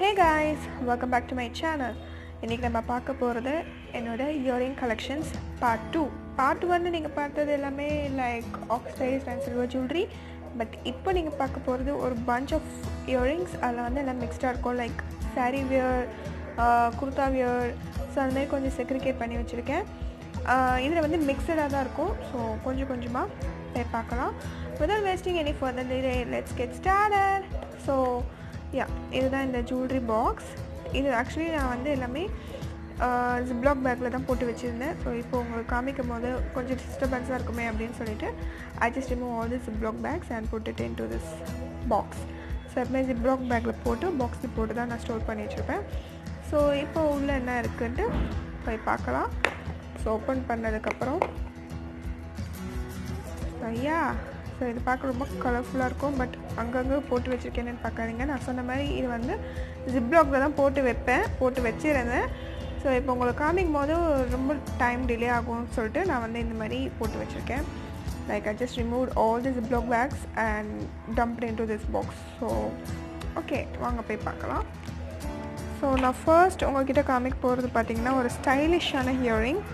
hey guys welcome back to my channel இன்றைக்கி நம்ம பார்க்க போகிறது என்னோட earring collections part two part ஒன்று நீங்கள் பார்த்தது எல்லாமே like oxidise and silver jewellery but இப்போ நீங்கள் பார்க்க போகிறது ஒரு பஞ்ச் ஆஃப் இயரிங்ஸ் அதில் வந்து எல்லாம் மிக்ஸ்டாக இருக்கும் like sari wear kurta wear so அந்த மாதிரி கொஞ்சம் செக்ரிகேட் பண்ணி வச்சுருக்கேன் இதில் வந்து மிக்சடாக தான் இருக்கும் ஸோ கொஞ்சம் கொஞ்சமாக போய் பார்க்கலாம் without wasting any further delay let's get started so yeah இதுதான் இந்த ஜுவல்லரி பாக்ஸ் இது ஆக்சுவலி நான் வந்து எல்லாமே ஜிப்லாக் பேக்கில் தான் போட்டு வச்சுருந்தேன் ஸோ இப்போ உங்களுக்கு காமிக்கும் போது கொஞ்சம் டிஸ்டர்பன்ஸாக இருக்குமே அப்படின்னு சொல்லிட்டு I just remove all the Ziploc bags and போட்டு into this box so எப்பவுமே ஜிப்லாக் பேக்கில் போட்டு பாக்ஸில் போட்டு தான் நான் ஸ்டோர் பண்ணி வச்சுருப்பேன் ஸோ இப்போ உள்ள என்ன இருக்குன்ட்டு போய் பார்க்கலாம் ஸோ ஓப்பன் பண்ணதுக்கப்புறம் ஐயா ஸோ இது பார்க்க ரொம்ப கலர்ஃபுல்லாக இருக்கும் பட் அங்கங்கே போட்டு வச்சுருக்கேன்னு பார்க்காதீங்க நான் சொன்ன மாதிரி இது வந்து ஜிப்லாக்ல தான் போட்டு வைப்பேன் போட்டு வச்சிருந்தேன் ஸோ இப்போ உங்களுக்கு காமிக்கும் போது ரொம்ப டைம் டிலே ஆகும்னு சொல்லிட்டு நான் வந்து இந்த மாதிரி போட்டு வச்சுருக்கேன் like I just remove all the Ziploc bags and dump into this box so okay வாங்க போய் பார்க்கலாம் ஸோ நான் ஃபர்ஸ்ட் உங்ககிட்ட காமிக்க போகிறது பார்த்தீங்கன்னா ஒரு ஸ்டைலிஷான earring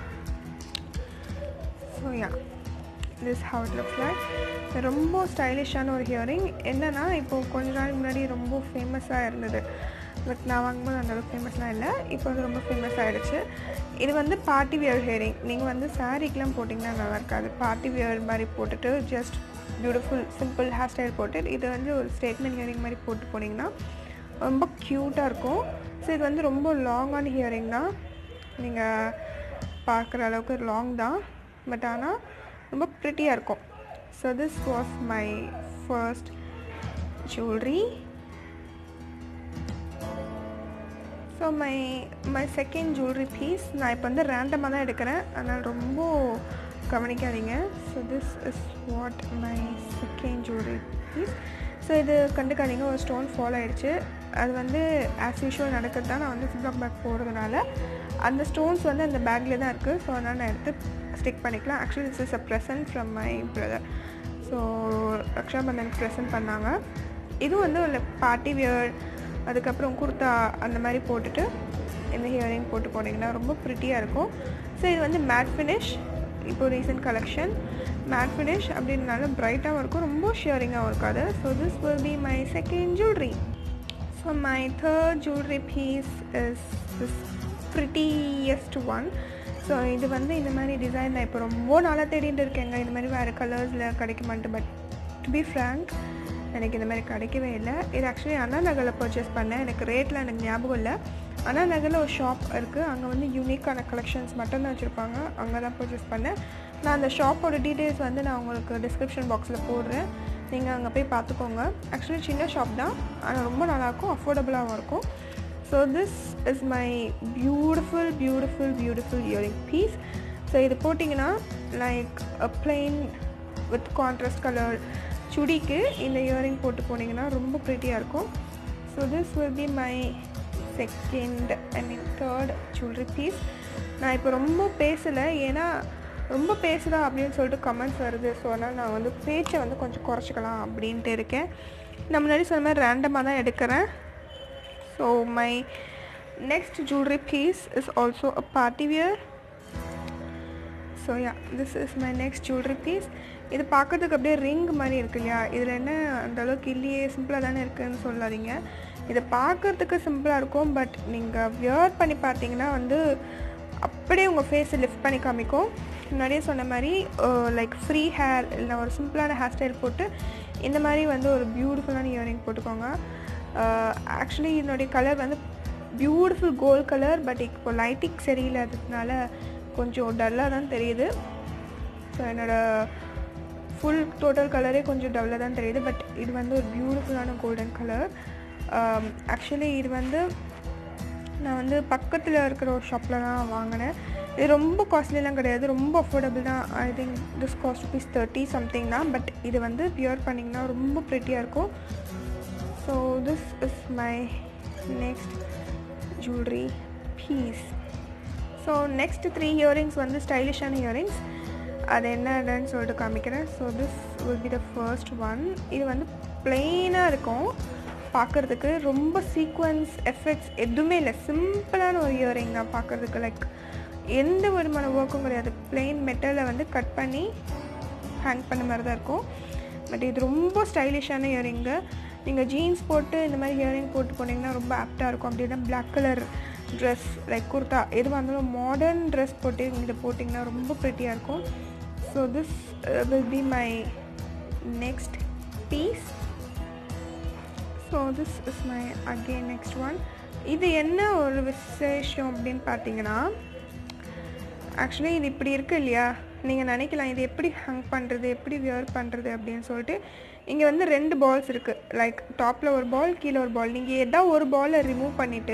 so yeah this how it looks like ரொம்ப ஸ்டைலிஷான ஒரு ஹியரிங் என்னென்னா இப்போது கொஞ்ச நாள் முன்னாடி ரொம்ப ஃபேமஸாக இருந்தது பட் நான் வாங்கும்போது அந்தளவுக்கு ஃபேமஸ்லாம் இல்லை இப்போ வந்து ரொம்ப ஃபேமஸ் ஆகிடுச்சு இது வந்து பார்ட்டி வியர் ஹியரிங் நீங்கள் வந்து சாரீக்கெலாம் போட்டிங்கன்னா நல்லா இருக்காது பார்ட்டி வியர் மாதிரி போட்டுட்டு just beautiful simple hair style போட்டு இது வந்து ஒரு ஸ்டேட்மெண்ட் ஹியரிங் மாதிரி போட்டு போனீங்கன்னா ரொம்ப க்யூட்டாக இருக்கும் ஸோ இது வந்து ரொம்ப லாங்கான ஹியரிங் தான் நீங்கள் பார்க்குற அளவுக்கு லாங் தான் பட் ஆனால் ரொம்ப ப்ரிட்டியாக இருக்கும் so this was my first jewellery so my my second jewellery piece நான் இப்போ வந்து ரேண்டமாக தான் எடுக்கிறேன் அதனால் ரொம்ப கவனிக்காதீங்க so this is what my second jewellery piece so இது கண்டுக்காதீங்க ஒரு ஸ்டோன் ஃபால் ஆகிடுச்சு அது வந்து ஆஸ் யூஷுவல் நடக்கிறது தான் நான் வந்து சிப்லாக் பேக் போடுறதுனால அந்த ஸ்டோன்ஸ் வந்து அந்த பேக்கில் தான் இருக்குது ஸோ அதனால் நான் எடுத்து ஸ்டிக் பண்ணிக்கலாம் actually this is a present from my brother so ரக்ஷாபந்தனுக்கு ப்ரெசன்ட் பண்ணாங்க இதுவும் வந்து ஒரு பார்ட்டி வியர் அதுக்கப்புறம் குர்த்தா அந்த மாதிரி போட்டுட்டு இந்த ஹியரிங் போட்டு போனீங்கன்னா ரொம்ப ப்ரிட்டியாக இருக்கும் ஸோ இது வந்து மேட் ஃபினிஷ் இப்போ ரீசெண்ட் கலெக்ஷன் மேட் ஃபினிஷ் அப்படின்னால பிரைட்டாகவும் இருக்கும் ரொம்ப ஷியரிங்காகவும் இருக்காது so this will be my second jewellery so my third jewellery piece is this prettiest one so இது வந்து இந்த மாதிரி டிசைன் நான் இப்போ ரொம்ப நாளாக தேடிட்டு இருக்கேங்க இந்த மாதிரி வேறு கலர்ஸில் கிடைக்குமான்ட்டு பட் டு பி ஃப்ரேங்க் எனக்கு இந்த மாதிரி கிடைக்கவே இல்லை இது ஆக்சுவலி அண்ணா நகரில் பர்ச்சேஸ் பண்ணேன் எனக்கு ரேட்டில் எனக்கு ஞாபகம் இல்லை அண்ணா நகரில் ஒரு ஷாப் இருக்குது அங்கே வந்து யூனிக்கான கலெக்ஷன்ஸ் மட்டும்தான் வச்சுருப்பாங்க அங்கே தான் பர்ச்சேஸ் பண்ணேன் நான் அந்த ஷாப்போட டீட்டெயில்ஸ் வந்து நான் உங்களுக்கு டிஸ்கிரிப்ஷன் பாக்ஸில் போடுறேன் நீங்கள் அங்கே போய் பார்த்துக்கோங்க ஆக்சுவலி சின்ன ஷாப் தான் ஆனால் ரொம்ப நல்லாயிருக்கும் அஃபோர்டபுளாகவும் இருக்கும் so this is my beautiful beautiful beautiful earring piece so இது போட்டிங்கன்னா like a plain with contrast colour சுடிக்கு இந்த இயரிங் போட்டு போனீங்கன்னா ரொம்ப ப்ரிட்டியாக இருக்கும் so this will be my second I mean third jewellery piece நான் இப்போ ரொம்ப பேசலை ஏன்னா ரொம்ப பேசுதா அப்படின்னு சொல்லிட்டு கமெண்ட்ஸ் வருது ஸோ அதனால் நான் வந்து பேச்சை வந்து கொஞ்சம் குறைச்சிக்கலாம் அப்படின்ட்டு இருக்கேன் நான் முன்னாடி சொன்ன மாதிரி ரேண்டமாக தான் எடுக்கிறேன் so my next jewellery piece is also a party wear so yeah this is my next jewellery piece இது பார்க்கறதுக்கு அப்படியே ரிங் மாதிரி இருக்கு இல்லையா இதில் என்ன அந்த அளவுக்கு இல்லையே சிம்பிளாக தானே இருக்குதுன்னு சொல்லாதீங்க இதை பார்க்குறதுக்கு சிம்பிளாக இருக்கும் பட் நீங்கள் வியர் பண்ணி பார்த்தீங்கன்னா வந்து அப்படியே உங்கள் ஃபேஸை லிஃப்ட் பண்ணி காமிக்கும் முன்னாடியே சொன்ன மாதிரி லைக் ஃப்ரீ ஹேர் இல்லை ஒரு சிம்பிளான ஹேர் ஸ்டைல் போட்டு இந்த மாதிரி வந்து ஒரு பியூட்டிஃபுல்லான இயரிங் போட்டுக்கோங்க ஆக்சுவலி இதனுடைய கலர் வந்து பியூட்டிஃபுல் கோல்ட் கலர் பட் இப்போ லைட்டிங் சரியில்லாததுனால கொஞ்சம் டல்லாக தான் தெரியுது ஸோ என்னோடய ஃபுல் டோட்டல் கலரே கொஞ்சம் டல்லாக தான் தெரியுது பட் இது வந்து ஒரு பியூட்டிஃபுல்லான கோல்டன் கலர் ஆக்சுவலி இது வந்து நான் வந்து பக்கத்தில் இருக்கிற ஒரு ஷாப்பில் தான் வாங்கினேன் இது ரொம்ப காஸ்ட்லிலாம் கிடையாது ரொம்ப அஃபோர்டபுள் தான் I think this cost rupees thirty something தான் பட் இது வந்து பியூர் பண்ணிங்கன்னா ரொம்ப ப்ரிட்டியாக இருக்கும் so this is my next jewellery piece so next three earrings வந்து ஸ்டைலிஷான இயரிங்ஸ் அது என்னன்னு சொல்லிட்டு காமிக்கிறேன் so this will be the first one இது வந்து பிளெயினாக இருக்கும் பார்க்குறதுக்கு ரொம்ப சீக்வன்ஸ் எஃபெக்ட்ஸ் எதுவுமே இல்லை சிம்பிளான ஒரு இயரிங் தான் பார்க்குறதுக்கு லைக் எந்த விதமான ஒர்க்கும் கிடையாது பிளெயின் மெட்டலில் வந்து கட் பண்ணி ஹேங் பண்ண மாதிரி தான் இருக்கும் பட் இது ரொம்ப ஸ்டைலிஷான இயரிங்கு நீங்கள் ஜீன்ஸ் போட்டு இந்த மாதிரி இயரிங் போட்டு போனீங்கன்னா ரொம்ப ஆப்டாக இருக்கும் அப்படின்னா black colour dress like kurta எதுவாக இருந்தாலும் மாடர்ன் ட்ரெஸ் போட்டு இதை போட்டிங்கன்னா ரொம்ப ப்ரிட்டியாக இருக்கும் so this will be my next piece so this is my again next one இது என்ன ஒரு விசேஷம் அப்படின்னு பார்த்தீங்கன்னா ஆக்சுவலி இது இப்படி இருக்கு இல்லையா நீங்கள் நினைக்கலாம் இது எப்படி ஹங் பண்ணுறது எப்படி வியர் பண்ணுறது அப்படின்னு சொல்லிட்டு இங்கே வந்து ரெண்டு பால்ஸ் இருக்குது லைக் டாப்பில் ஒரு பால் கீழே ஒரு பால் நீங்கள் எதா ஒரு பாலை ரிமூவ் பண்ணிவிட்டு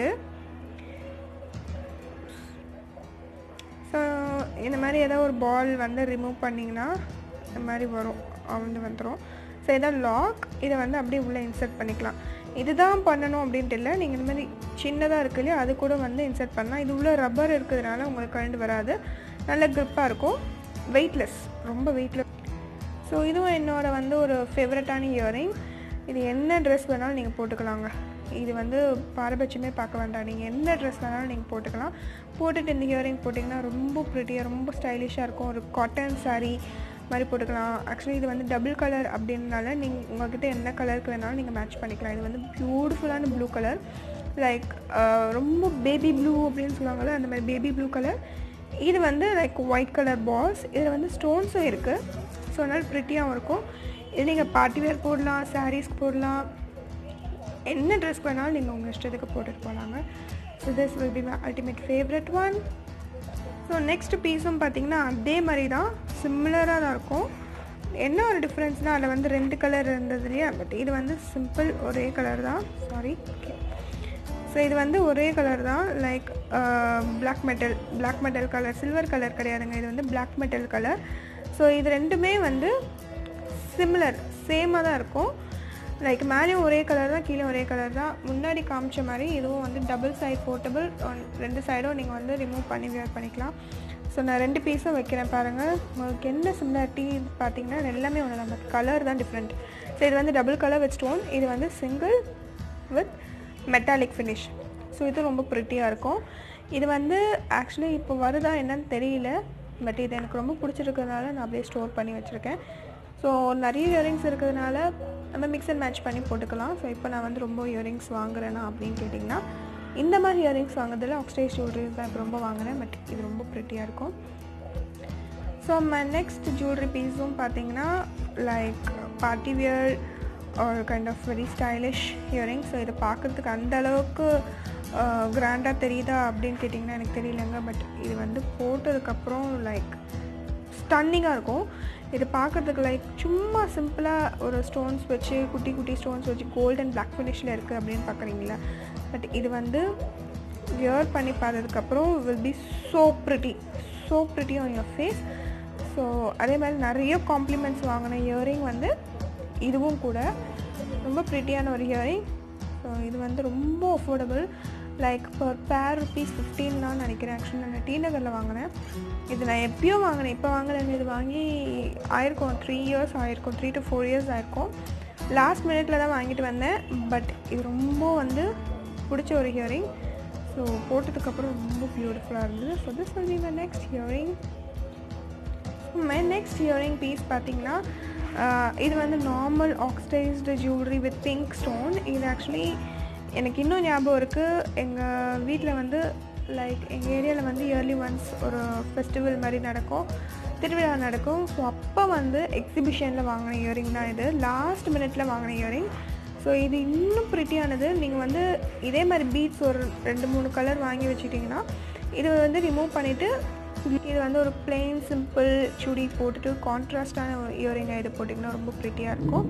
ஸோ இந்த மாதிரி ஏதோ ஒரு பால் வந்து ரிமூவ் பண்ணிங்கன்னா இந்த மாதிரி வரும் வந்து வந்துடும் ஸோ இதான் லாக் இதை வந்து அப்படியே உள்ளே இன்சர்ட் பண்ணிக்கலாம் இதுதான் பண்ணணும் அப்படின்ட்டு இல்லை நீங்கள் இந்த மாதிரி சின்னதாக இருக்கு இல்லையா அது கூட வந்து இன்சர்ட் பண்ணலாம் இது உள்ள ரப்பர் இருக்கிறதுனால உங்களுக்கு கழண்டு வராது நல்ல க்ரிப்பாக இருக்கும் வெயிட்லெஸ் ரொம்ப வெயிட்லெஸ் ஸோ இதுவும் என்னோட வந்து ஒரு ஃபேவரட்டான இயரிங் இது என்ன ட்ரெஸ் வேணாலும் நீங்கள் போட்டுக்கலாங்க இது வந்து பாரபட்சமே பார்க்க வேண்டாம் நீங்கள் என்ன ட்ரெஸ் வேணாலும் நீங்கள் போட்டுக்கலாம் போட்டுட்டு இந்த இயரிங் போட்டிங்கன்னா ரொம்ப ப்ரிட்டியாக ரொம்ப ஸ்டைலிஷாக இருக்கும் ஒரு காட்டன் saree மாதிரி போட்டுக்கலாம் ஆக்சுவலி இது வந்து டபுள் கலர் அப்படின்னால நீங்கள் உங்கள்கிட்ட என்ன கலருக்கு வேணாலும் நீங்கள் மேட்ச் பண்ணிக்கலாம் இது வந்து பியூட்டிஃபுல்லான ப்ளூ கலர் லைக் ரொம்ப பேபி ப்ளூ அப்படின்னு சொல்லுவாங்கள்ல அந்த மாதிரி பேபி ப்ளூ கலர் இது வந்து லைக் ஒயிட் கலர் பால்ஸ் இதில் வந்து ஸ்டோன்ஸும் இருக்குது ஸோ அதனால் ப்ரிட்டியாகவும் இருக்கும் இது நீங்கள் பார்ட்டி வேர் போடலாம் சாரீஸ்க்கு போடலாம் என்ன ட்ரெஸ் வேணாலும் நீங்கள் உங்கள் இஷ்டத்துக்கு போட்டுட்டு போகலாங்க so this will be my ultimate favourite one so next பீஸும் பார்த்தீங்கன்னா அதே மாதிரி தான் சிமிலராக தான் இருக்கும் என்ன ஒரு டிஃப்ரென்ஸ்னால் அதில் வந்து ரெண்டு கலர் இருந்தது இல்லையா பட் இது வந்து சிம்பிள் ஒரே கலர் தான் சாரி ஓகே ஸோ இது வந்து ஒரே கலர் தான் like Black metal Black metal colour silver colour கிடையாதுங்க இது வந்து Black மெட்டல் கலர் ஸோ இது ரெண்டுமே வந்து சிமிலர் சேமாக தான் இருக்கும் லைக் மேலேயும் ஒரே கலர் தான் கீழே ஒரே கலர் தான் முன்னாடி காமிச்ச மாதிரி இதுவும் வந்து டபுள் சைட் போர்ட்டபிள் ரெண்டு சைடும் நீங்கள் வந்து ரிமூவ் பண்ணி வியர் பண்ணிக்கலாம் ஸோ நான் ரெண்டு பீஸும் வைக்கிறேன் பாருங்கள் உங்களுக்கு என்ன சிமிலாரிட்டி பார்த்தீங்கன்னா எல்லாமே ஒன்று நம்ம கலர் தான் டிஃப்ரெண்ட் ஸோ இது வந்து டபுள் கலர் வித் ஸ்டோன் இது வந்து single with metallic finish so இது ரொம்ப ப்ரிட்டியாக இருக்கும் இது வந்து ஆக்சுவலி இப்போ வருதா என்னன்னு தெரியல பட் இது எனக்கு ரொம்ப பிடிச்சிருக்கிறதுனால நான் அப்படியே ஸ்டோர் பண்ணி வச்சுருக்கேன் ஸோ நிறைய இயரிங்ஸ் இருக்கிறதுனால நம்ம மிக்ஸ் அண்ட் மேட்ச் பண்ணி போட்டுக்கலாம் ஸோ இப்போ நான் வந்து ரொம்ப இயரிங்ஸ் வாங்குறேனா அப்படின்னு கேட்டிங்கன்னா இந்த மாதிரி இயரிங்ஸ் வாங்குறதுல ஆக்ஸ்டேஜ் ஜுவல்லரிஸ் தான் இப்போ ரொம்ப வாங்கினேன் பட் இது ரொம்ப ப்ரிட்டியாக இருக்கும் ஸோ மை நெக்ஸ்ட் ஜுவல்லரி பீஸும் பார்த்தீங்கன்னா லைக் பார்ட்டி வியர் ஒரு kind of very stylish earring so இதை பார்க்குறதுக்கு அந்த அளவுக்கு கிராண்டாக தெரியுதா அப்படின்னு கேட்டிங்கன்னா எனக்கு தெரியலங்க பட் இது வந்து போட்டதுக்கப்புறம் லைக் ஸ்டன்னிங்காக இருக்கும் இது பார்க்குறதுக்கு லைக் சும்மா சிம்பிளாக ஒரு ஸ்டோன்ஸ் வச்சு குட்டி குட்டி ஸ்டோன்ஸ் வச்சு கோல்ட் அண்ட் பிளாக் ஃபினிஷில் இருக்குது அப்படின்னு பார்க்குறீங்களா பட் இது வந்து வியர் பண்ணி பார்த்ததுக்கப்புறம் will be so pretty so pretty on your face so அதே மாதிரி நிறைய காம்ப்ளிமெண்ட்ஸ் வாங்கின இயரிங் வந்து இதுவும் கூட ரொம்ப ப்ரிட்டியான ஒரு இயரிங் ஸோ இது வந்து ரொம்ப affordable like per pair rupees fifteen தான் நினைக்கிறேன் ஆக்சுவலி நான் டி நகரில் வாங்கினேன் இது நான் எப்பயோ வாங்கினேன் இப்போ வாங்கினேன் இது வாங்கி ஆயிருக்கும் த்ரீ இயர்ஸ் ஆயிருக்கும் த்ரீ டு ஃபோர் இயர்ஸ் ஆயிருக்கும் லாஸ்ட் மினிட்ல தான் வாங்கிட்டு வந்தேன் பட் இது ரொம்ப வந்து பிடிச்ச ஒரு ஹியரிங் ஸோ போட்டதுக்கப்புறம் ரொம்ப பியூட்டிஃபுல்லாக இருந்தது so this will be my next earring my next earring piece பார்த்தீங்கன்னா ஆஹ், இது வந்து normal oxidised jewellery with pink stone இது ஆக்சுவலி எனக்கு இன்னும் ஞாபகம் இருக்குது எங்கள் வீட்டில் வந்து லைக் எங்கள் ஏரியாவில் வந்து இயர்லி ஒன்ஸ் ஒரு ஃபெஸ்டிவல் மாதிரி நடக்கும் திருவிழா நடக்கும் ஸோ அப்போ வந்து எக்ஸிபிஷனில் வாங்கின இயரிங் தான் இது லாஸ்ட் மினிட்ல வாங்கின இயரிங் ஸோ இது இன்னும் ப்ரிட்டியானது நீங்கள் வந்து இதே மாதிரி பீட்ஸ் ஒரு ரெண்டு மூணு கலர் வாங்கி வச்சுக்கிட்டிங்கன்னா இது வந்து ரிமூவ் பண்ணிவிட்டு இது வந்து ஒரு பிளெயின் சிம்பிள் சுடி போட்டுட்டு கான்ட்ராஸ்டான இயரிங்காக இது போட்டிங்கன்னா ரொம்ப ப்ரிட்டியாக இருக்கும்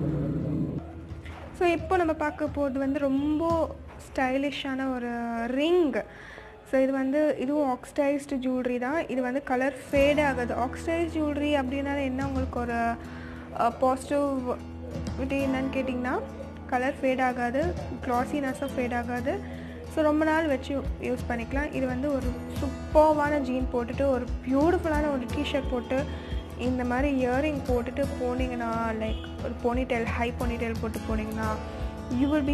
ஸோ இப்போ நம்ம பார்க்க போகிறது வந்து ரொம்ப ஸ்டைலிஷான ஒரு ரிங் ஸோ இது வந்து இதுவும் ஆக்சிடைஸ்டு ஜுவல்லரி தான் இது வந்து கலர் ஃபேட் ஆகுது ஆக்சிடைஸ் ஜுவல்லரி அப்படின்னால என்ன உங்களுக்கு ஒரு பாசிட்டிவ் விட்டு என்னன்னு கேட்டிங்கன்னா கலர் ஃபேட் ஆகாது க்ளாஸினஸும் ஃபேட் ஆகாது ஸோ ரொம்ப நாள் வச்சு யூஸ் பண்ணிக்கலாம் இது வந்து ஒரு சூப்பர்வான ஜீன் போட்டுட்டு ஒரு பியூட்டிஃபுல்லான ஒரு டிஷர்ட் போட்டு இந்த மாதிரி இயரிங் போட்டுட்டு போனீங்கன்னா லைக் ஒரு போனிடெயில் ஹை போனிடெயில் போட்டு போனீங்கன்னா you will be the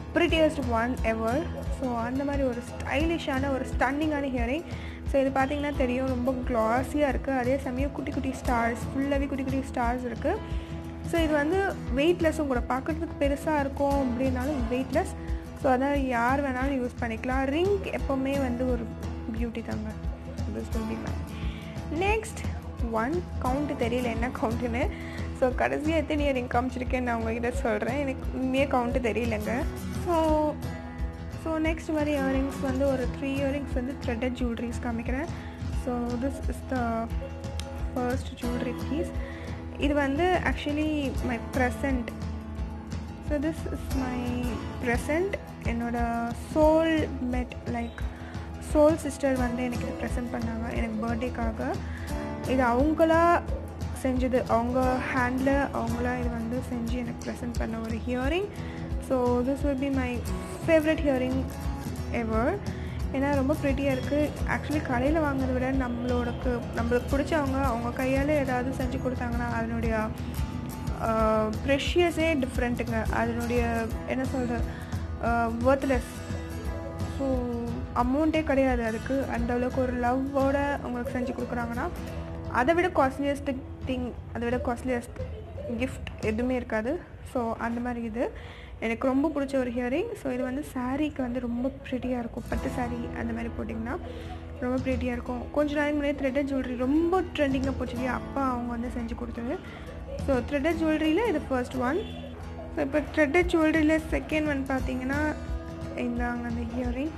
prettiest one ever so அந்த மாதிரி ஒரு ஸ்டைலிஷான ஒரு ஸ்டன்னிங்கான ஹியரிங் ஸோ இது பார்த்தீங்கன்னா தெரியும் ரொம்ப க்ளாஸியாக இருக்குது அதே சமயம் குட்டி குட்டி ஸ்டார்ஸ் ஃபுல்லாகவே குட்டி குட்டி ஸ்டார்ஸ் இருக்குது ஸோ இது வந்து வெயிட்லெஸ்ஸும் கூட பார்க்குறதுக்கு பெருசாக இருக்கும் அப்படின்னாலும் வெயிட்லெஸ் ஸோ அதான் யார் வேணாலும் யூஸ் பண்ணிக்கலாம் ரிங் எப்போவுமே வந்து ஒரு பியூட்டி தாங்க this will be my next one count தெரியல என்ன கவுண்ட்டுன்னு ஸோ கடைசியாக எத்தனை இயரிங் காமிச்சிருக்கேன்னு நான் உங்ககிட்ட சொல்கிறேன் எனக்கு உண்மையே கவுண்ட்டு தெரியலங்க ஸோ ஸோ நெக்ஸ்ட் மாதிரி இயரிங்ஸ் வந்து ஒரு த்ரீ இயரிங்ஸ் வந்து த்ரெட்டட் ஜுவல்லரிஸ் காமிக்கிறேன் so this is the first jewellery piece இது வந்து actually my present so this is my present என்னோட soul mate like soul sister வந்து எனக்கு இது ப்ரெசென்ட் பண்ணாங்க எனக்கு பர்த்டேக்காக இது அவங்களா செஞ்சது அவங்க ஹேண்டில் அவங்களா இது வந்து செஞ்சு எனக்கு ப்ரெசென்ட் பண்ண ஒரு earring so this will be my favourite earring ever ஏன்னா ரொம்ப ப்ரிட்டியாக இருக்குது ஆக்சுவலி கடையில் வாங்குறத விட நம்மளோடக்கு நம்மளுக்கு பிடிச்சவங்க அவங்க கையால் ஏதாவது செஞ்சு கொடுத்தாங்கன்னா அதனுடைய ப்ரெஷியஸே டிஃப்ரெண்ட்டுங்க அதனுடைய என்ன சொல்கிற ஒர்த்லெஸ் ஸோ அமௌண்ட்டே கிடையாது அதுக்கு அந்த அளவுக்கு ஒரு லவ்வோட உங்களுக்கு செஞ்சு கொடுக்குறாங்கன்னா அதை விட காஸ்ட்லியஸ்ட் திங் அதை விட காஸ்ட்லியஸ்ட் கிஃப்ட் எதுவுமே இருக்காது ஸோ அந்த மாதிரி இது எனக்கு ரொம்ப பிடிச்ச ஒரு ஹியரிங் ஸோ இது வந்து சாரீக்கு வந்து ரொம்ப ப்ரிட்டியாக இருக்கும் பட்டு சாரீ அந்த மாதிரி போட்டிங்கன்னா ரொம்ப ப்ரிட்டியாக இருக்கும் கொஞ்ச நாளைக்கு முன்னாடி த்ரெட்டட் ஜுவல்லரி ரொம்ப ட்ரெண்டிங்காக போச்சு இல்லையா அப்பா அவங்க வந்து செஞ்சு கொடுத்தது ஸோ த்ரெட்டட் ஜுவல்லரியில் இது ஃபர்ஸ்ட் ஒன் ஸோ இப்போ த்ரெட்டட் ஜுவல்லரியில் செகண்ட் ஒன் பார்த்தீங்கன்னா இந்தாங்க அந்த ஹியரிங்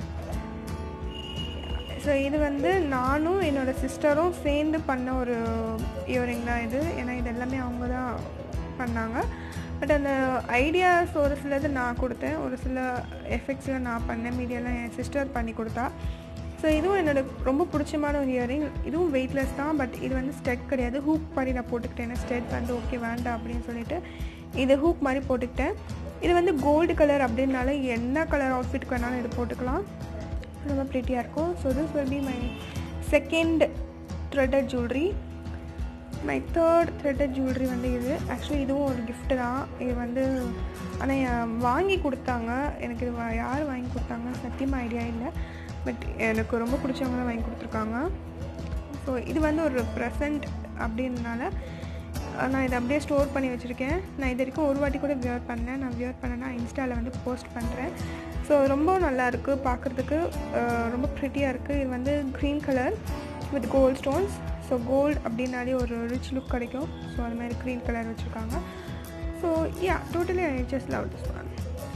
ஸோ இது வந்து நானும் என்னோடய சிஸ்டரும் சேர்ந்து பண்ண ஒரு இயரிங் தான் இது ஏன்னா இது எல்லாமே அவங்க தான் பண்ணாங்க பட் அந்த ஐடியாஸ் ஒரு சிலது நான் கொடுத்தேன் ஒரு சில எஃபெக்ட்ஸ்லாம் நான் பண்ணேன் மீடியாலாம் என் சிஸ்டர் பண்ணி கொடுத்தா ஸோ இதுவும் என்னோட ரொம்ப பிடிச்சமான ஒரு இயரிங் இதுவும் வெயிட்லெஸ் தான் பட் இது வந்து ஸ்டெட் கிடையாது ஹூக் மாதிரி நான் போட்டுக்கிட்டேன் ஸ்டெட் வந்து ஓகே வேண்டாம் அப்படின்னு சொல்லிட்டு இது ஹூக் மாதிரி போட்டுக்கிட்டேன் இது வந்து கோல்டு கலர் அப்படின்னால என்ன கலர் அவுட்ஃபிட்க்கு வேணாலும் இது போட்டுக்கலாம் ரொம்ப ப்ரிட்டியாக இருக்கும் so this will be my second threaded jewellery my third threaded jewellery வந்து இது ஆக்சுவலி இதுவும் ஒரு கிஃப்ட்டு தான் இது வந்து ஆனால் வாங்கி கொடுத்தாங்க எனக்கு இது வா- யார் வாங்கி கொடுத்தாங்க சத்தியமாக ஐடியா இல்லை பட் எனக்கு ரொம்ப பிடிச்சவங்க தான் வாங்கி கொடுத்துருக்காங்க ஸோ இது வந்து ஒரு ப்ரெசண்ட் அப்படின்றனால அஹ், நான் இதை அப்படியே ஸ்டோர் பண்ணி வச்சுருக்கேன் நான் இது வரைக்கும் ஒரு வாட்டி கூட வியர் பண்ணேன் நான் வியர் பண்ணேன்னா இன்ஸ்டாவில் வந்து போஸ்ட் பண்ணுறேன் ஸோ ரொம்ப நல்லா இருக்குது பார்க்குறதுக்கு ரொம்ப ப்ரிட்டியாக இருக்குது இது வந்து green colour with gold stones so gold அப்படின்னாலே ஒரு ரிச் லுக் கிடைக்கும் ஸோ அது மாதிரி க்ரீன் கலர் வச்சுருக்காங்க so yeah totally I just love this one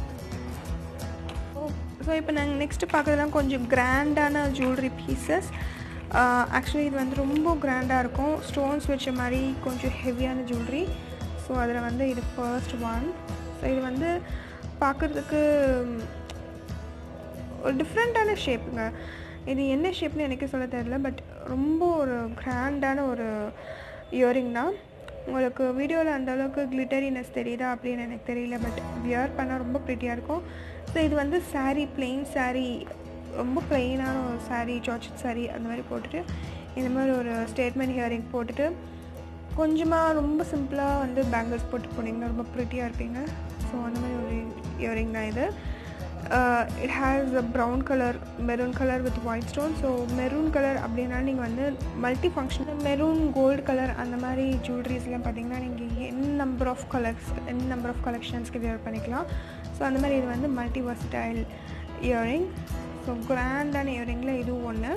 so இப்போ நாங்கள் நெக்ஸ்ட்டு பார்க்குறதுலாம் கொஞ்சம் கிராண்டான ஜுவல்லரி பீசஸ் ஆக்சுவலி இது வந்து ரொம்ப கிராண்டாக இருக்கும் ஸ்டோன்ஸ் வச்ச மாதிரி கொஞ்சம் ஹெவியான ஜுவல்லரி ஸோ அதில் வந்து இது ஃபர்ஸ்ட் ஒன் ஸோ இது வந்து பார்க்குறதுக்கு ஒரு டிஃப்ரெண்ட்டான ஷேப்புங்க இது என்ன ஷேப்னு எனக்கு சொல்ல தெரியல பட் ரொம்ப ஒரு கிராண்டான ஒரு இயரிங் தான் உங்களுக்கு வீடியோவில் அந்த அளவுக்கு கிளிட்டரினஸ் தெரியுதா அப்படின்னு எனக்கு தெரியல பட் வியர் பண்ணால் ரொம்ப ப்ரிட்டியாக இருக்கும் ஸோ இது வந்து saree plain saree ரொம்ப பிளெயினான ஒரு saree ஜார்ஜட் saree அந்த மாதிரி போட்டுட்டு இந்த மாதிரி ஒரு ஸ்டேட்மெண்ட் ஹியரிங் போட்டுட்டு கொஞ்சமாக ரொம்ப சிம்பிளாக வந்து பேங்கிள்ஸ் போட்டு போனீங்கன்னா ரொம்ப ப்ரிட்டியாக இருப்பீங்க ஸோ அந்த மாதிரி ஒரு இயரிங் தான் இது it has a brown colour maroon colour with white stone so maroon colour அப்படின்னா நீங்கள் வந்து multi functional maroon gold colour அந்த மாதிரி ஜுவல்லரிஸ்லாம் பார்த்தீங்கன்னா நீங்கள் n number of colours n number of கலெக்ஷன்ஸ்க்கு வியர் பண்ணிக்கலாம் ஸோ அந்த மாதிரி இது வந்து மல்டி வர்ஸ்டைல் இயரிங் ஸோ கிராண்டான இயரிங்கில் இதுவும் ஒன்று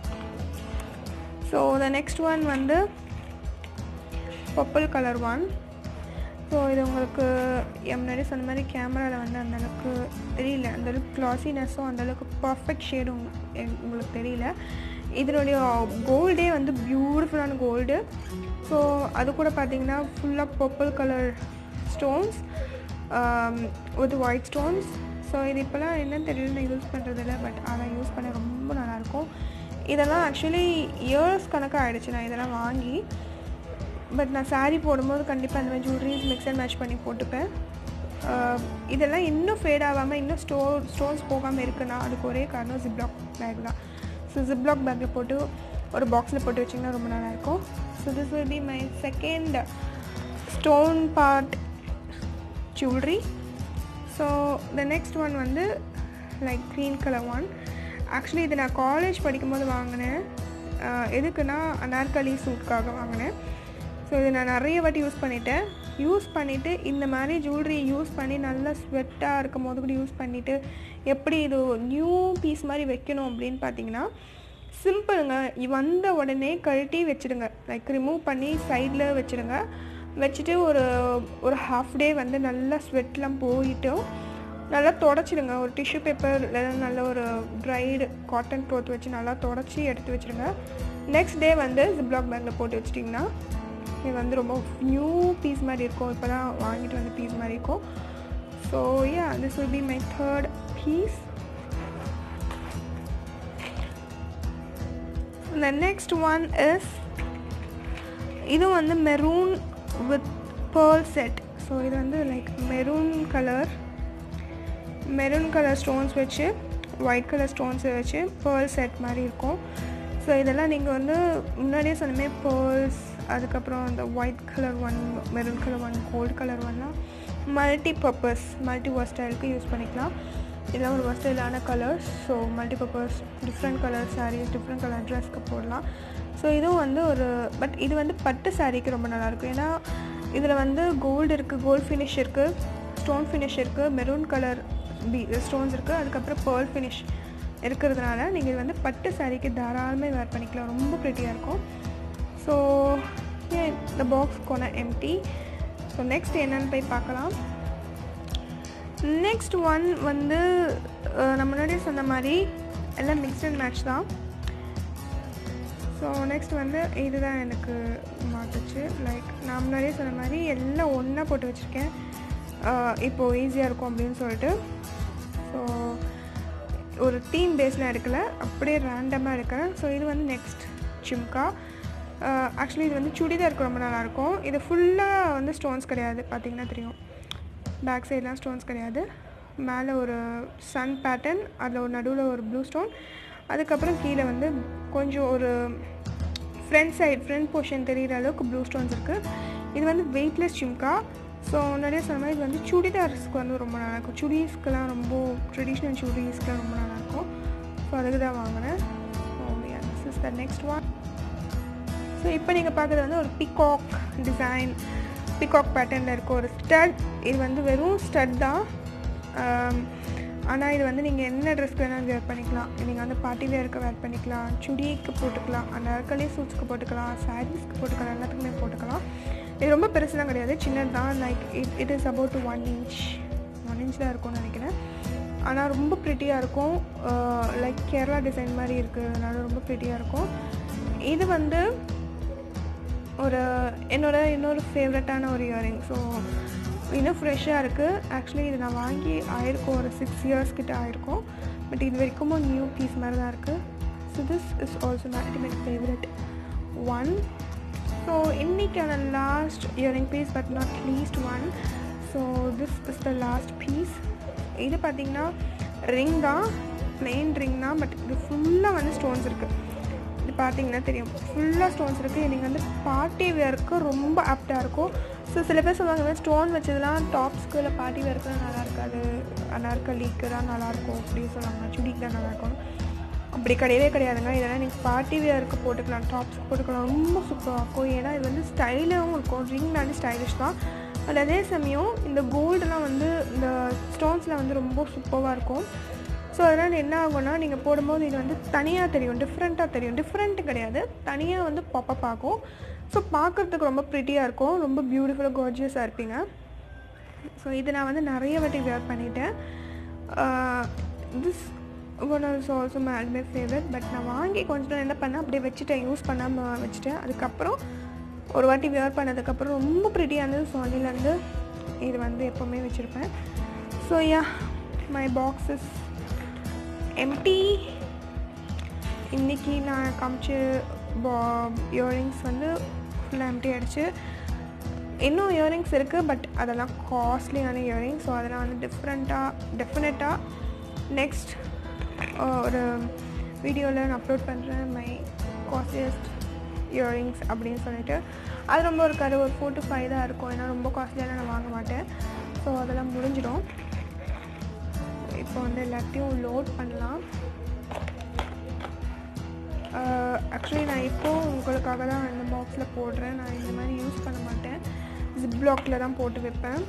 ஸோ த நெக்ஸ்ட் ஒன் வந்து பர்பிள் கலர் ஒன் ஸோ இது உங்களுக்கு என் முன்னாடி சொன்ன மாதிரி கேமராவில் வந்து அந்தளவுக்கு தெரியல அந்தளவுக்கு க்ளாஸினஸும் அந்தளவுக்கு பர்ஃபெக்ட் ஷேடும் உங்களுக்கு தெரியல இதனுடைய கோல்டே வந்து பியூட்டிஃபுல்லான கோல்டு ஸோ அது கூட பார்த்தீங்கன்னா ஃபுல்லாக purple colour stones with white stones so இது இப்போலாம் என்னன்னு தெரியல நான் யூஸ் பண்ணுறதில்ல பட் ஆனால் யூஸ் பண்ண ரொம்ப நல்லாயிருக்கும் இதெல்லாம் ஆக்சுவலி இயர்ஸ் கணக்காக ஆகிடுச்சு நான் இதெல்லாம் வாங்கி பட் நான் saree போடும்போது கண்டிப்பாக அந்த மாதிரி ஜுவல்லரிஸ் மிக்ஸ் அண்ட் மேட்ச் பண்ணி போட்டுப்பேன் ஆஹ் இதெல்லாம் இன்னும் ஃபேட் ஆகாமல் இன்னும் ஸ்டோ ஸ்டோன்ஸ் போகாமல் இருக்குன்னா அதுக்கு ஒரே காரணம் ஜிப்லாக் பேக் தான் ஸோ ஜிப்லாக் பேக்கில் போட்டு ஒரு பாக்ஸில் போட்டு வச்சிங்கன்னா ரொம்ப நல்லாயிருக்கும் so this will be my second stone part jewellery so the next one வந்து like green colour one actually இது நான் காலேஜ் படிக்கும்போது வாங்கினேன் ஆஹ் எதுக்குன்னா அனார்கலி சூட்காக வாங்கினேன் ஸோ இது நான் நிறைய வாட்டி யூஸ் பண்ணிட்டேன் யூஸ் பண்ணிவிட்டு இந்த மாதிரி ஜுவல்லரி யூஸ் பண்ணி நல்லா ஸ்வெட்டாக இருக்கும் போது கூட யூஸ் பண்ணிவிட்டு எப்படி இது நியூ பீஸ் மாதிரி வைக்கணும் அப்படின்னு பார்த்தீங்கன்னா சிம்பிளுங்க இ- வந்த உடனே கழட்டி வச்சுடுங்க லைக் ரிமூவ் பண்ணி சைடில் வச்சுடுங்க வச்சுட்டு ஒரு ஒரு ஹாஃப் டே வந்து நல்லா ஸ்வெட்லாம் போயிட்டும் நல்லா தொடச்சிடுங்க ஒரு டிஷ்யூ பேப்பர் இல்லைன்னா நல்ல ஒரு ட்ரைடு காட்டன் க்ளோத் வச்சு நல்லா தொடச்சி எடுத்து வச்சுருங்க நெக்ஸ்ட் டே வந்து ஜிப்லாக் பேக்கில் போட்டு வச்சிட்டிங்கன்னா இது வந்து ரொம்ப நியூ பீஸ் மாதிரி இருக்கும் இப்போ தான் வாங்கிட்டு வந்த பீஸ் மாதிரி இருக்கும் so yeah this will be my third piece the next one is இது வந்து maroon with pearl set so இது வந்து like maroon colour maroon colour stones வச்சு ஒயிட் கலர் ஸ்டோன்ஸ் வச்சு பேர்ல் செட் மாதிரி இருக்கும் ஸோ இதெல்லாம் நீங்கள் வந்து முன்னாடியே சொன்னமே பேர்ல்ஸ் அதுக்கப்புறம் அந்த white colour one maroon colour one gold colour ஒன்லாம் மல்டி பர்பஸ் மல்டி வர்ஸ்டைலுக்கு யூஸ் பண்ணிக்கலாம் இதெல்லாம் ஒரு வர்ஸ்டைலான colours so multi purpose different colour saris different colour ட்ரெஸ்க்கு போடலாம் ஸோ இதுவும் வந்து ஒரு பட் இது வந்து பட்டு சாரீக்கு ரொம்ப நல்லாயிருக்கும் ஏன்னா இதில் வந்து கோல்டு இருக்குது கோல்டு ஃபினிஷ் இருக்குது ஸ்டோன் ஃபினிஷ் இருக்குது மெரூன் கலர் பி ஸ்டோன்ஸ் இருக்குது அதுக்கப்புறம் பேர்ல் ஃபினிஷ் இருக்கிறதுனால நீங்கள் இது வந்து பட்டு சாரீக்கு தாராளமாக வேர் பண்ணிக்கலாம் ரொம்ப ப்ரிட்டியாக இருக்கும் ஸோ இந்த box gonna empty so next என்னன்னு போய் பார்க்கலாம் நெக்ஸ்ட் ஒன் வந்து அஹ், நான் முன்னாடியே சொன்ன மாதிரி எல்லாம் மிக்ஸ் அண்ட் மேட்ச் தான் ஸோ நெக்ஸ்ட் வந்து இதுதான் எனக்கு மாட்டுச்சு லைக் நான் முன்னாடியே சொன்ன மாதிரி எல்லாம் ஒன்றா போட்டு வச்சுருக்கேன் இப்போது ஈஸியாக இருக்கும் அப்படின்னு சொல்லிட்டு ஸோ ஒரு தீம் பேஸில் எடுக்கல அப்படியே ரேண்டமாக எடுக்கிறேன் ஸோ இது வந்து நெக்ஸ்ட் ஜிம்கா ஆக்சுவலி இது வந்து சுடிதாருக்கு ரொம்ப நல்லாயிருக்கும் இது ஃபுல்லாக வந்து ஸ்டோன்ஸ் கிடையாது பார்த்தீங்கன்னா தெரியும் பேக் சைட்லாம் ஸ்டோன்ஸ் கிடையாது மேலே ஒரு சன் பேட்டர்ன் அதில் ஒரு நடுவில் ஒரு ப்ளூ ஸ்டோன் அதுக்கப்புறம் கீழே வந்து கொஞ்சம் ஒரு ஃப்ரண்ட் சைடு ஃப்ரண்ட் போர்ஷன் தெரிகிற அளவுக்கு ப்ளூ ஸ்டோன்ஸ் இருக்குது இது வந்து வெயிட்லெஸ் ஜிம்கா ஸோ நிறைய சொன்ன மாதிரி இது வந்து சுடிதார்ஸ்க்கு வந்து ரொம்ப நல்லாயிருக்கும் சுடிஸ்க்கெலாம் ரொம்ப ட்ரெடிஷ்னல் சுடிஸ்க்கெலாம் ரொம்ப நல்லாயிருக்கும் ஸோ அதுக்கு தான் வாங்கினேன் this is the next one so இப்போ நீங்கள் பார்க்குறது வந்து ஒரு பிகாக் டிசைன் பிகாக் பேட்டர்னில் இருக்க ஒரு ஸ்டட் இது வந்து வெறும் ஸ்டட் தான் ஆனால் இது வந்து நீங்கள் என்ன ட்ரெஸ்க்கு வேணாலும் வேர் பண்ணிக்கலாம் நீங்கள் வந்து பார்ட்டி வேருக்கு வேர் பண்ணிக்கலாம் சுடிக்கு போட்டுக்கலாம் அந்த அர்க்கலி சூட்ஸ்க்கு போட்டுக்கலாம் சாரீஸ்க்கு போட்டுக்கலாம் எல்லாத்துக்குமே போட்டுக்கலாம் இது ரொம்ப பெருசுலாம் கிடையாது சின்னது தான் like it it is about one inch one inch தான் இருக்கும்னு நினைக்கிறேன் ஆனால் ரொம்ப ப்ரிட்டியாக இருக்கும் லைக் கேரளா டிசைன் மாதிரி இருக்குது அதனால ரொம்ப ப்ரிட்டியாக இருக்கும் இது வந்து ஒரு என்னோட இன்னொரு ஃபேவரட்டான ஒரு இயரிங் ஸோ இன்னும் ஃப்ரெஷ்ஷாக இருக்குது ஆக்சுவலி இது நான் வாங்கி ஆயிருக்கும் ஒரு சிக்ஸ் இயர்ஸ் கிட்ட ஆயிருக்கும் பட் இது வரைக்கும் நியூ பீஸ் மாதிரி தான் இருக்குது so this is also my ultimate favourite one so இன்னைக்கான last earring piece but not least one so this is the last piece இது பார்த்தீங்கன்னா ரிங் தான் plain ரிங் தான் பட் இது ஃபுல்லாக வந்து ஸ்டோன்ஸ் இருக்குது இது பார்த்தீங்கன்னா தெரியும் ஃபுல்லாக ஸ்டோன்ஸ் இருக்குது நீங்கள் வந்து பார்ட்டி வேருக்கு ரொம்ப ஆப்டாக இருக்கும் ஸோ சில பேர் சொல்லுவாங்க ஸ்டோன் வச்சதெல்லாம் டாப்ஸ்க்கு இல்லை பார்ட்டி வேர்க்குலாம் நல்லா இருக்காது அனார்கலிக்கு தான் நல்லாயிருக்கும் அப்படின்னு சொல்லுவாங்க சுடிக்கு தான் நல்லாயிருக்கும் அப்படி கிடையவே கிடையாதுங்க இதெல்லாம் நீங்கள் பார்ட்டி வேருக்கு போட்டுக்கலாம் டாப்ஸ்க்கு போட்டுக்கலாம் ரொம்ப சூப்பராக இருக்கும் ஏன்னா இது வந்து ஸ்டைலாகவும் இருக்கும் ரிங்னாலே ஸ்டைலிஷ் தான் அது அதே சமயம் இந்த கோல்டெலாம் வந்து இந்த ஸ்டோன்ஸில் வந்து ரொம்ப சூப்பராக இருக்கும் ஸோ அதனால் என்ன ஆகும்னா நீங்கள் போடும்போது இது வந்து தனியாக தெரியும் டிஃப்ரெண்ட்டாக தெரியும் டிஃப்ரெண்ட்டு கிடையாது தனியாக வந்து பாப்பப் ஆகும் ஸோ பார்க்குறதுக்கு ரொம்ப ப்ரிட்டியாக இருக்கும் ரொம்ப பியூட்டிஃபுல்லாக கார்ஜியஸாக இருப்பீங்க ஸோ இது நான் வந்து நிறைய வாட்டி வேர் பண்ணிட்டேன் this one also also my all time favourite but நான் வாங்கி கொஞ்ச நேரம் என்ன பண்ணேன் அப்படியே வச்சுட்டேன் யூஸ் பண்ணாமல் வச்சுட்டேன் அதுக்கப்புறம் ஒரு வாட்டி வேர் பண்ணதுக்கப்புறம் ரொம்ப ப்ரிட்டியாக இருந்தது ஸோ அதுலேருந்து இது வந்து எப்போவுமே வச்சுருப்பேன் so yeah my boxes empty இன்றைக்கி நான் காமிச்ச பா இயரிங்ஸ் வந்து ஃபுல்லாக எம்டி ஆகிடுச்சு இன்னும் இயரிங்ஸ் இருக்குது பட் அதெல்லாம் காஸ்ட்லியான இயரிங்ஸ் ஸோ அதெல்லாம் வந்து டிஃப்ரெண்ட்டாக டெஃபினட்டாக நெக்ஸ்ட் ஒரு வீடியோவில் நான் அப்லோட் பண்ணுறேன் மை காஸ்ட்லியஸ்ட் இயரிங்ஸ் அப்படின்னு சொல்லிட்டு அது ரொம்ப இருக்காது ஒரு ஃபோர் டு ஃபைவ் தான் இருக்கும் ஏன்னா ரொம்ப காஸ்ட்லியாக நான் வாங்க மாட்டேன் ஸோ அதெல்லாம் முடிஞ்சிடும் இப்போ வந்து எல்லாத்தையும் லோட் பண்ணலாம் ஆக்சுவலி நான் இப்போ உங்களுக்காக தான் இந்த பாக்ஸில் போடுறேன் நான் இந்த மாதிரி யூஸ் பண்ண மாட்டேன் ஜிப் பிளாக்ல தான் போட்டு வைப்பேன்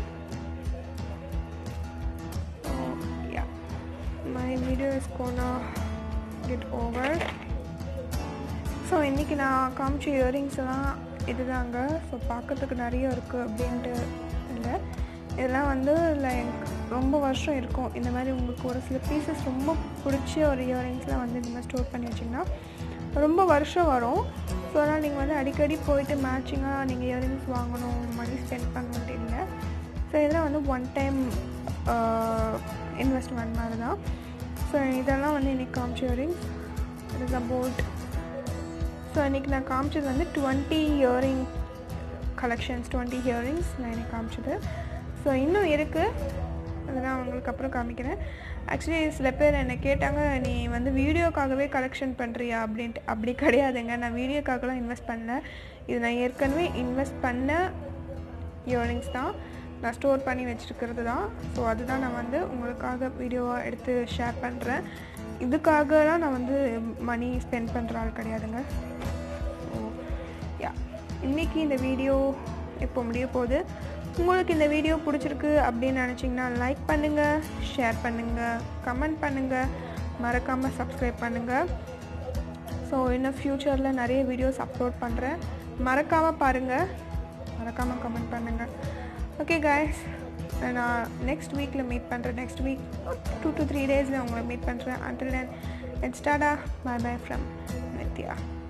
yeah my video is gonna get over so இன்றைக்கி நான் காமிச்ச இயரிங்ஸ் எல்லாம் இதுதாங்க ஸோ பார்க்கறதுக்கு நிறைய இருக்குது அப்படின்ட்டு இல்லை இதெல்லாம் வந்து லைக் ரொம்ப வருஷம் இருக்கும் இந்த மாதிரி உங்களுக்கு ஒரு சில பீசஸ் ரொம்ப பிடிச்ச ஒரு இயரிங்ஸ்லாம் வந்து இந்த மாதிரி ஸ்டோர் பண்ணி வச்சிங்கன்னா ரொம்ப வருஷம் வரும் ஸோ அதனால் நீங்கள் வந்து அடிக்கடி போயிட்டு மேட்சிங்காக நீங்கள் இயரிங்ஸ் வாங்கணும் மணி ஸ்பெண்ட் பண்ணணுன்ட்டு இல்லை ஸோ இதெல்லாம் வந்து ஒன் டைம் இன்வெஸ்ட்மெண்ட் மாதிரி தான் ஸோ இதெல்லாம் வந்து இன்றைக்கி காமிச்ச earrings it is about so இன்றைக்கி நான் காமிச்சது வந்து twenty earring collections twenty earrings நான் எனக்கு காமிச்சது ஸோ இன்னும் இருக்குது அதெல்லாம் உங்களுக்கு அப்புறம் காமிக்கிறேன் ஆக்சுவலி சில பேர் என்னை கேட்டாங்க நீ வந்து வீடியோக்காகவே கலெக்ஷன் பண்ணுறியா அப்படின்ட்டு அப்படி கிடையாதுங்க நான் வீடியோக்காகலாம் இன்வெஸ்ட் பண்ணல இது நான் ஏற்கனவே இன்வெஸ்ட் பண்ண இயரிங்ஸ் தான் நான் ஸ்டோர் பண்ணி வச்சுருக்கிறது தான் ஸோ அதுதான் நான் வந்து உங்களுக்காக வீடியோவாக எடுத்து ஷேர் பண்ணுறேன் இதுக்காகலாம் நான் வந்து மணி ஸ்பெண்ட் பண்ணுற ஆள் கிடையாதுங்க ஸோ யா இன்றைக்கி இந்த வீடியோ இப்போ முடிய போகுது உங்களுக்கு இந்த வீடியோ பிடிச்சிருக்கு அப்படின்னு நினச்சிங்கன்னா லைக் பண்ணுங்கள் ஷேர் பண்ணுங்கள் கமெண்ட் பண்ணுங்கள் மறக்காமல் சப்ஸ்கிரைப் பண்ணுங்கள் ஸோ இன்னும் ஃப்யூச்சரில் நிறைய வீடியோஸ் அப்லோட் பண்ணுறேன் மறக்காமல் பாருங்கள் மறக்காமல் கமெண்ட் பண்ணுங்கள் ஓகே காய்ஸ் நான் நெக்ஸ்ட் வீக்கில் மீட் பண்ணுறேன் next week two to three டேஸில் உங்களை மீட் பண்ணுறேன் until then it's tata bye bye from Nithya